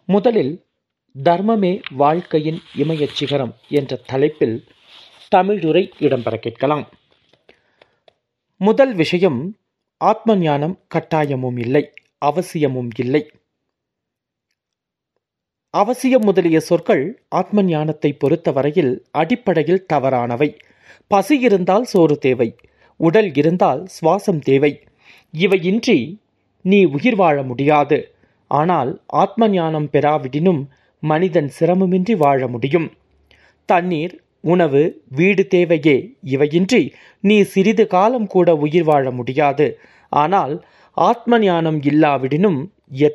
முதலில் தர்மமே வாழ்க்கையின் இமயச் சிகரம் என்ற தலைப்பில் தமிழுரை இடம்பெற கேட்கலாம் முதல் விஷயம் ஆத்ம ஞானம் கட்டாயமும் இல்லை அவசியமும் இல்லை அவசியம் முதலிய சொற்கள் ஆத்ம ஞானத்தை பொறுத்தவரையில் அடிப்படையில் தவறானவை பசி இருந்தால் சோறு தேவை உடல் இருந்தால் சுவாசம் தேவை இவையின்றி நீ உயிர் வாழ முடியாது ஆனால் ஆத்ம ஞானம் பெறாவிடினும் மனிதன் சிரமமின்றி வாழ முடியும் தண்ணீர் உணவு வீடு தேவையே இவையின்றி நீ சிறிது காலம் கூட உயிர் வாழ முடியாது ஆனால் ஆத்ம ஞானம் இல்லாவிடினும்